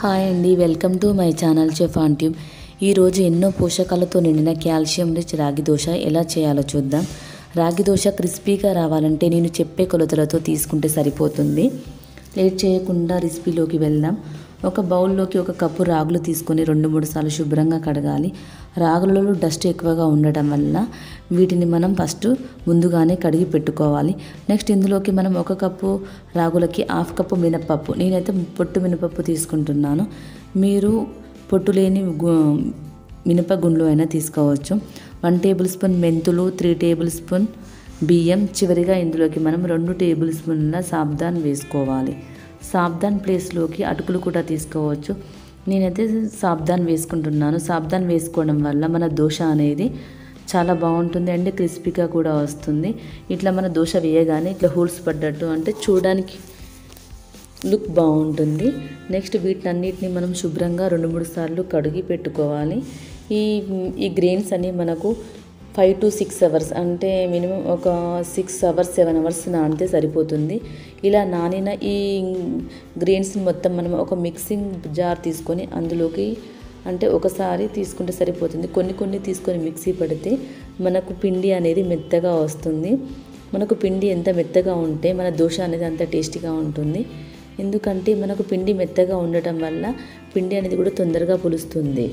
hi అండి welcome to my channel chef ఆంట్యూబ్ ఈరోజు ఎన్నో పోషకాలతో నిండిన కాల్షియం రిచ్ రాగి దోశ ఎలా చేయాలో చూద్దాం రాగి దోశ క్రిస్పీగా రావాలంటే నేను చెప్పే కొలతలతో తీసుకుంటే సరిపోతుంది లేట్ చేయకుండా రెసిపీలోకి వెళ్దాం ఒక బౌల్లోకి ఒక కప్పు రాగులు తీసుకొని రెండు మూడు సార్లు శుభ్రంగా కడగాలి రాగులలో డస్ట్ ఎక్కువగా ఉండటం వల్ల వీటిని మనం ఫస్ట్ ముందుగానే కడిగి పెట్టుకోవాలి నెక్స్ట్ ఇందులోకి మనం ఒక కప్పు రాగులకి హాఫ్ కప్పు మినపప్పు నేనైతే పొట్టు మినపప్పు తీసుకుంటున్నాను మీరు పొట్టు లేని గు- మినప గుండ్లు అయినా తీసుకోవచ్చు వన్ టేబుల్ స్పూన్ మెంతులు త్రీ టేబుల్ స్పూన్ బియ్యం చివరిగా ఇందులోకి మనం రెండు టేబుల్ స్పూన్ల సాబ్దాన్ వేసుకోవాలి సాబ్దాన్ ప్లేస్లోకి అటుకులు కూడా తీసుకోవచ్చు నేనైతే సాబ్దాన్ వేసుకుంటున్నాను సాబ్దాన్ వేసుకోవడం వల్ల మన దోశ అనేది చాలా బాగుంటుంది అండ్ క్రిస్పీగా కూడా వస్తుంది ఇట్లా మన దోశ వేయగానే ఇట్లా హోల్స్ పడ్డట్టు అంటే చూడడానికి లుక్ బాగుంటుంది నెక్స్ట్ వీటన్నిటిని మనం శుభ్రంగా రెండు మూడు సార్లు కడిగి పెట్టుకోవాలి ఈ ఈ గ్రెయిన్స్ అన్ని మనకు ఫైవ్ టు సిక్స్ అవర్స్ అంటే మినిమం ఒక సిక్స్ అవర్స్ సెవెన్ అవర్స్ నానితే సరిపోతుంది ఇలా నానిన ఈ గ్రెయిన్స్ని మొత్తం మనం ఒక మిక్సింగ్ జార్ తీసుకొని అందులోకి అంటే ఒకసారి తీసుకుంటే సరిపోతుంది కొన్ని కొన్ని తీసుకొని మిక్సీ పడితే మనకు పిండి అనేది మెత్తగా వస్తుంది మనకు పిండి ఎంత మెత్తగా ఉంటే మన దోశ అనేది అంత టేస్టీగా ఉంటుంది ఎందుకంటే మనకు పిండి మెత్తగా ఉండటం వల్ల పిండి అనేది కూడా తొందరగా పులుస్తుంది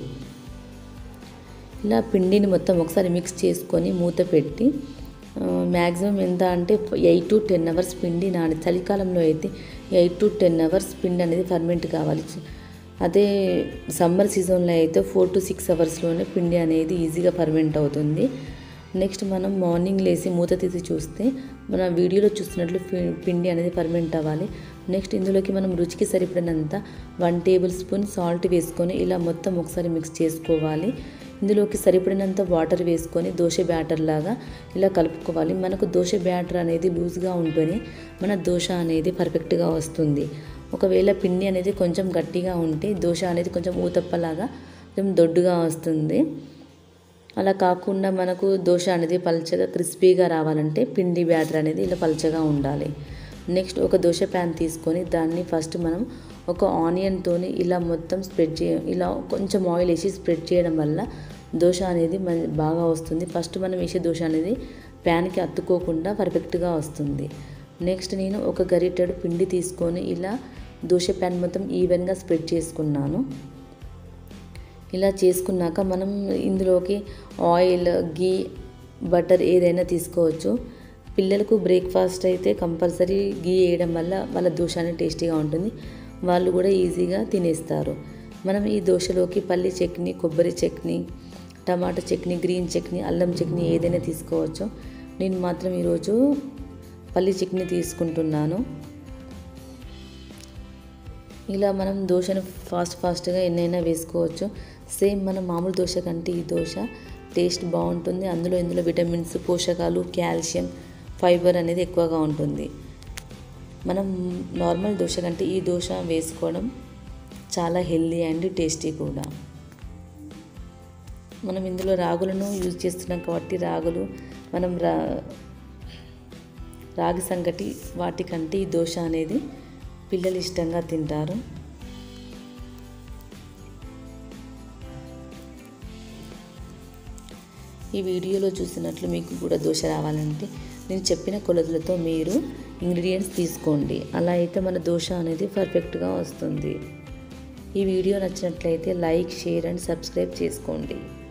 ఇలా పిండిని మొత్తం ఒకసారి మిక్స్ చేసుకొని మూత పెట్టి మ్యాక్సిమం ఎంత అంటే ఎయిట్ టు టెన్ అవర్స్ పిండి నాని చలికాలంలో అయితే ఎయిట్ టు టెన్ అవర్స్ పిండి అనేది ఫర్మెంట్ కావాలి అదే సమ్మర్ సీజన్లో అయితే ఫోర్ టు సిక్స్ అవర్స్లోనే పిండి అనేది ఈజీగా ఫర్మెంట్ అవుతుంది నెక్స్ట్ మనం మార్నింగ్ లేసి మూత తీసి చూస్తే మన వీడియోలో చూస్తున్నట్లు పి- పిండి అనేది ఫర్మెంట్ అవ్వాలి నెక్స్ట్ ఇందులోకి మనం రుచికి సరిపడినంత వన్ టేబుల్ స్పూన్ సాల్ట్ వేసుకొని ఇలా మొత్తం ఒకసారి మిక్స్ చేసుకోవాలి ఇందులోకి సరిపడినంత వాటర్ వేసుకొని దోశ బ్యాటర్ లాగా ఇలా కలుపుకోవాలి మనకు దోశ బ్యాటర్ అనేది లూజ్గా ఉంటేనే మన దోశ అనేది పర్ఫెక్ట్గా వస్తుంది ఒకవేళ పిండి అనేది కొంచెం గట్టిగా ఉంటే దోశ అనేది కొంచెం ఊతప్పలాగా కొంచెం దొడ్డుగా వస్తుంది అలా కాకుండా మనకు దోశ అనేది పల్చగా క్రిస్పీగా రావాలంటే పిండి బ్యాటర్ అనేది ఇలా పల్చగా ఉండాలి నెక్స్ట్ ఒక దోశ ప్యాన్ తీసుకొని దాన్ని ఫస్ట్ మనం ఒక ఆనియన్తోని ఇలా మొత్తం స్ప్రెడ్ చే ఇలా కొంచెం ఆయిల్ వేసి స్ప్రెడ్ చేయడం వల్ల దోశ అనేది మన బాగా వస్తుంది ఫస్ట్ మనం వేసే దోశ అనేది ప్యాన్కి అత్తుకోకుండా పర్ఫెక్ట్గా వస్తుంది నెక్స్ట్ నేను ఒక గరిటెడు పిండి తీసుకొని ఇలా దోశ ప్యాన్ మొత్తం ఈవెన్గా స్ప్రెడ్ చేసుకున్నాను ఇలా చేసుకున్నాక మనం ఇందులోకి ఆయిల్ గీ బటర్ ఏదైనా తీసుకోవచ్చు పిల్లలకు బ్రేక్ఫాస్ట్ అయితే కంపల్సరీ గీ వేయడం వల్ల వాళ్ళ దోశ అనేది టేస్టీగా ఉంటుంది వాళ్ళు కూడా ఈజీగా తినేస్తారు మనం ఈ దోశలోకి పల్లి చట్నీ కొబ్బరి చట్నీ టమాటా చట్నీ గ్రీన్ చట్నీ అల్లం చట్నీ ఏదైనా తీసుకోవచ్చు నేను మాత్రం ఈరోజు పల్లి చట్నీ తీసుకుంటున్నాను ఇలా మనం దోశను ఫాస్ట్ ఫాస్ట్గా ఎన్నైనా వేసుకోవచ్చు సేమ్ మన మామూలు దోశ కంటే ఈ దోశ టేస్ట్ బాగుంటుంది అందులో ఇందులో విటమిన్స్ పోషకాలు కాల్షియం ఫైబర్ అనేది ఎక్కువగా ఉంటుంది మనం నార్మల్ దోశ కంటే ఈ దోశ వేసుకోవడం చాలా హెల్దీ అండ్ టేస్టీ కూడా మనం ఇందులో రాగులను యూజ్ చేస్తున్నాం కాబట్టి రాగులు మనం రా రాగి సంగటి వాటికంటే ఈ దోశ అనేది పిల్లలు ఇష్టంగా తింటారు ఈ వీడియోలో చూసినట్లు మీకు కూడా దోశ రావాలంటే నేను చెప్పిన కొలతలతో మీరు ఇంగ్రీడియంట్స్ తీసుకోండి అలా అయితే మన దోశ అనేది పర్ఫెక్ట్గా వస్తుంది ఈ వీడియో నచ్చినట్లయితే లైక్ షేర్ అండ్ సబ్స్క్రైబ్ చేసుకోండి